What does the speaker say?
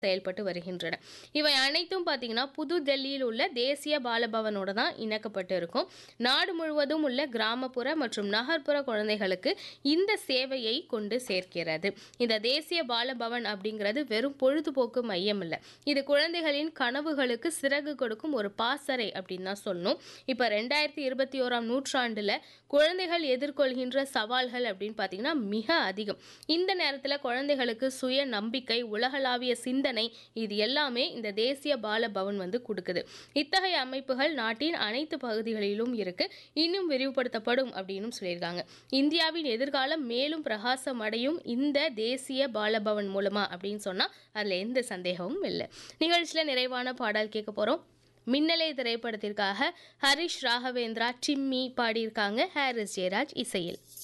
செயல்பட்டு வருகின்றன இவை அனைத்தும் பார்த்தீங்கன்னா புது டெல்லியில் உள்ள தேசிய பாலபவனோட தான் இணைக்கப்பட்டு இருக்கும் நாடு முழுவதும் உள்ள கிராமப்புற மற்றும் நகர்ப்புற குழந்தைகளுக்கு இந்த சேவையை கொண்டு சேர்க்கிறது இந்த தேசிய பாலபவன் அப்படிங்கிறது வெறும் பொழுதுபோக்கு மையம் இல்லை இது குழந்தைகளின் கனவுகளுக்கு சிறகு கொடுக்கும் ஒரு பாசறை அப்படின்னு தான் சொல்லணும் இப்போ ரெண்டாயிரத்தி இருபத்தி ஓராம் நூற்றாண்டில் குழந்தைகள் எதிர்கொள்கின்ற சவால்கள் அப்படின்னு பார்த்தீங்கன்னா மிக அதிகம் இந்த நேரத்தில் குழந்தைகளுக்கு சுய நம்பிக்கை உலகளாவிய சிந்தனை இது எல்லாமே இந்த தேசிய பால பவன் வந்து கொடுக்குது இத்தகைய அமைப்புகள் நாட்டின் அனைத்து பகுதிகளிலும் இருக்கு இன்னும் விரிவுபடுத்தப்படும் அப்படின்னு சொல்லியிருக்காங்க இந்தியாவின் எதிர்காலம் மேலும் பிரகாசம் அடையும் இந்த தேசிய பாலபவன் மூலமா அப்படின்னு சொன்னா அதுல எந்த சந்தேகமும் இல்லை நிகழ்ச்சியில நிறைவான பாடல் கேட்க போறோம் மின்னலை திரைப்படத்திற்காக ஹரிஷ் ராகவேந்திரா டிம்மி பாடியிருக்காங்க ஹாரிஸ் ஜெயராஜ் இசையில்